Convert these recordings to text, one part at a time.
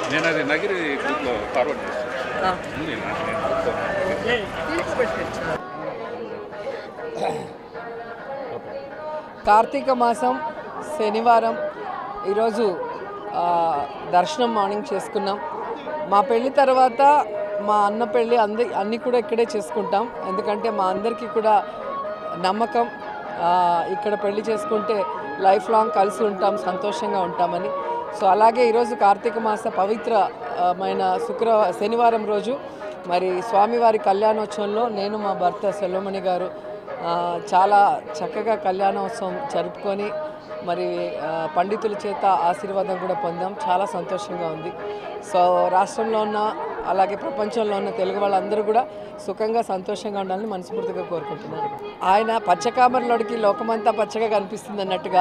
నేను అది నగిరి గ్రూప్లో ఫార్వర్డ్ చేస్తాను ఆ. ఉంది నా- నేను కార్తీక మాసం శనివారం ఈరోజు ఆ, దర్శనం మార్నింగ్ చేసుకున్నాం మా పెళ్లి తర్వాత మా అన్న పెళ్ళి అంది అన్నీ కూడా ఇక్కడే చేసుకుంటాం ఎందుకంటే మా అందరికీ కూడా నమ్మకం ఆ, ఇక్కడ పెళ్లి చేసుకుంటే లైఫ్ లాంగ్ కలిసి ఉంటాం సంతోషంగా ఉంటామని సో అలాగే ఈరోజు కార్తీక మాస పవిత్రమైన శుక్ర శనివారం రోజు మరి స్వామివారి కళ్యాణోత్సవంలో నేను మా భర్త సెల్వమణి గారు ఆ, చాలా చక్కగా కళ్యాణోత్సవం జరుపుకొని మరి ఆ, పండితుల చేత ఆశీర్వాదం కూడా పొందాం చాలా సంతోషంగా ఉంది సో రాష్ట్రంలో ఉన్న అలాగే ప్రపంచంలో ఉన్న తెలుగు వాళ్ళందరూ కూడా సుఖంగా సంతోషంగా ఉండాలని మనస్ఫూర్తిగా కోరుకుంటున్నాను ఆయన పచ్చకామరలోడికి లోకమంతా పచ్చగా కనిపిస్తుంది అన్నట్టుగా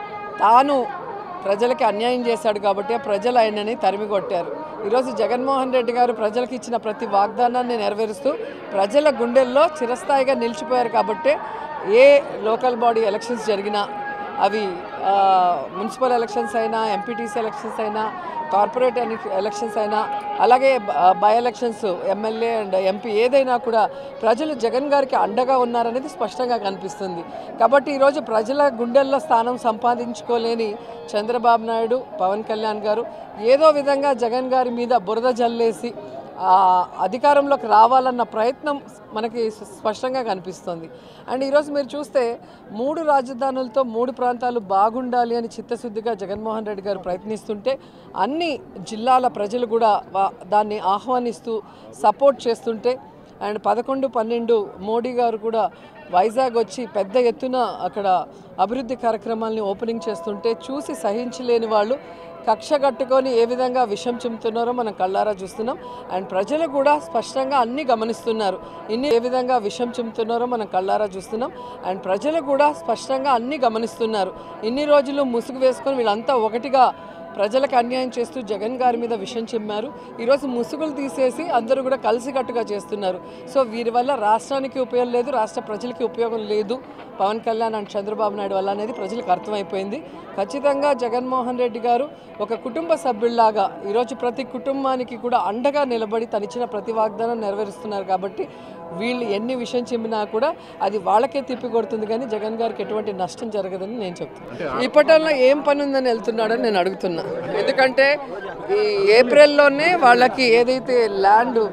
తాను ప్రజలకి అన్యాయం చేశాడు కాబట్టి ప్రజలు ఆయనని తరిమి కొట్టారు ఈరోజు జగన్మోహన్ రెడ్డి గారు ప్రజలకు ఇచ్చిన ప్రతి వాగ్దానాన్ని నెరవేరుస్తూ ప్రజల గుండెల్లో చిరస్థాయిగా నిలిచిపోయారు కాబట్టి ఏ లోకల్ బాడీ ఎలక్షన్స్ జరిగినా అవి ఆ, మున్సిపల్ ఎలక్షన్స్ అయినా ఎంపీటీసీ ఎలక్షన్స్ అయినా కార్పొరేట్ ఎని- ఎలక్షన్స్ అయినా అలాగే బ- by elections MLA and MP ఏదైనా కూడా ప్రజలు జగన్ గారికి అండగా ఉన్నారనేది స్పష్టంగా కనిపిస్తుంది కాబట్టి ఈరోజు ప్రజల గుండెల్లో స్థానం సంపాదించుకోలేని చంద్రబాబు నాయుడు పవన్ కళ్యాణ్ గారు ఏదో విధంగా జగన్ గారి మీద బురద జల్లేసి ఆ, అధికారంలోకి రావాలన్న ప్రయత్నం మనకి స్పష్టంగా కనిపిస్తుంది అండ్ ఈరోజు మీరు చూస్తే మూడు రాజధానులతో మూడు ప్రాంతాలు బాగుండాలి అని చిత్తశుద్ధిగా జగన్మోహన్ రెడ్డి గారు ప్రయత్నిస్తుంటే అన్ని జిల్లాల ప్రజలు కూడా వా- దాన్ని ఆహ్వానిస్తూ సపోర్ట్ చేస్తుంటే అండ్ పదకొండు పన్నెండు మోడీ గారు కూడా వైజాగ్ వచ్చి పెద్ద ఎత్తున అక్కడ అభివృద్ధి కార్యక్రమాల్ని ఓపెనింగ్ చేస్తుంటే చూసి సహించలేని వాళ్ళు కక్ష కట్టుకొని ఏ విధంగా విషం చిమ్ముతున్నారో మనం కళ్ళారా చూస్తున్నాం అండ్ ప్రజలు కూడా స్పష్టంగా అన్ని గమనిస్తున్నారు ఇన్ని ఏ విధంగా విషం చిమ్ముతున్నారో మనం కళ్ళారా చూస్తున్నాం అండ్ ప్రజలు కూడా స్పష్టంగా అన్ని గమనిస్తున్నారు ఇన్ని రోజులు ముసుగు వేసుకొని వీళ్ళంతా ఒకటిగా ప్రజలకు అన్యాయం చేస్తూ జగన్ గారి మీద విషం చిమ్మారు ఈరోజు ముసుగులు తీసేసి అందరూ కూడా కలిసికట్టుగా చేస్తున్నారు సో వీరి వల్ల రాష్ట్రానికి ఉపయోగం లేదు రాష్ట్ర ప్రజలకి ఉపయోగం లేదు పవన్ కళ్యాణ్ అండ్ చంద్రబాబు నాయుడు వల్ల అనేది ప్రజలకు అర్థమైపోయింది ఖచ్చితంగా జగన్మోహన్ రెడ్డి గారు ఒక కుటుంబ సభ్యుల్లాగా ఈరోజు ప్రతి కుటుంబానికి కూడా అండగా నిలబడి తనిచ్చిన ప్రతి వాగ్దానం నెరవేరుస్తున్నారు కాబట్టి వీళ్ళు ఎన్ని విషయం చెమ్మినా కూడా అది వాళ్ళకే తిప్పి కొడుతుంది కానీ జగన్ గారికి ఎటువంటి నష్టం జరగదని నేను చెప్తున్నాను ఇప్పటిలో ఏం పని ఉందని వెళ్తున్నాడని నేను అడుగుతున్నా ఎందుకంటే ఈ ఏప్రిల్లోనే వాళ్ళకి ఏదైతే ల్యాండ్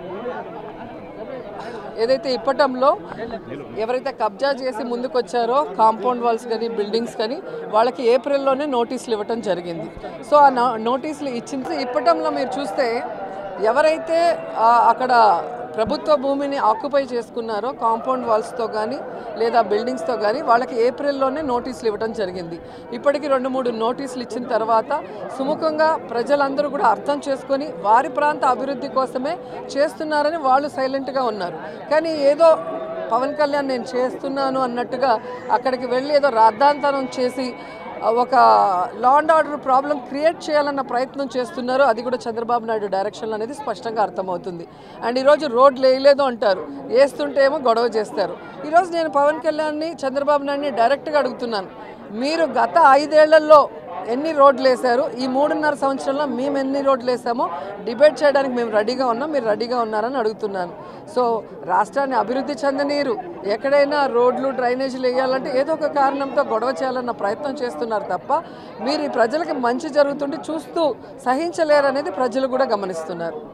ఏదైతే ఇప్పటంలో ఎవరైతే కబ్జా చేసి ముందుకు వచ్చారో కాంపౌండ్ వాల్స్ కానీ బిల్డింగ్స్ కానీ వాళ్ళకి ఏప్రిల్లోనే నోటీసులు ఇవ్వటం జరిగింది సో ఆ నో- నోటీసులు ఇచ్చింది ఇప్పటంలో మీరు చూస్తే ఎవరైతే ఆ, అక్కడ ప్రభుత్వ భూమిని ఆక్యుపై చేసుకున్నారో కాంపౌండ్ వాల్స్తో కానీ లేదా బిల్డింగ్స్తో కానీ వాళ్ళకి ఏప్రిల్లోనే నోటీసులు ఇవ్వడం జరిగింది ఇప్పటికి రెండు మూడు నోటీసులు ఇచ్చిన తర్వాత సుముఖంగా ప్రజలందరూ కూడా అర్థం చేసుకొని వారి ప్రాంత అభివృద్ధి కోసమే చేస్తున్నారని వాళ్ళు సైలెంట్గా ఉన్నారు కానీ ఏదో పవన్ కళ్యాణ్ నేను చేస్తున్నాను అన్నట్టుగా అక్కడికి వెళ్ళి ఏదో రాద్ధాంతరం చేసి ఆ, ఒక law and order problem create చేయాలన్న ప్రయత్నం చేస్తున్నారు అది కూడా చంద్రబాబు నాయుడు డైరెక్షన్లో అనేది స్పష్టంగా అర్థమవుతుంది అండ్ ఈరోజు రోడ్లు వేయలేదు అంటారు వేస్తుంటే ఏమో గొడవ చేస్తారు ఈరోజు నేను పవన్ కళ్యాణ్ని చంద్రబాబు నాయుడిని డైరెక్ట్గా అడుగుతున్నాను మీరు గత ఐదేళ్లలో ఎన్ని రోడ్లు వేశారు ఈ మూడున్నర సంవత్సరంలో మేము ఎన్ని రోడ్లు వేసామో డిబేట్ చేయడానికి మేము రెడీగా ఉన్నాం మీరు రెడీగా ఉన్నారని అడుగుతున్నాను సో రాష్ట్రాన్ని అభివృద్ధి చెందనీరు ఎక్కడైనా రోడ్లు డ్రైనేజీలు వేయాలంటే ఏదో ఒక కారణంతో గొడవ చేయాలన్న ప్రయత్నం చేస్తున్నారు తప్ప మీరు ఈ ప్రజలకి మంచి జరుగుతుంటే చూస్తూ సహించలేరు అనేది ప్రజలు కూడా గమనిస్తున్నారు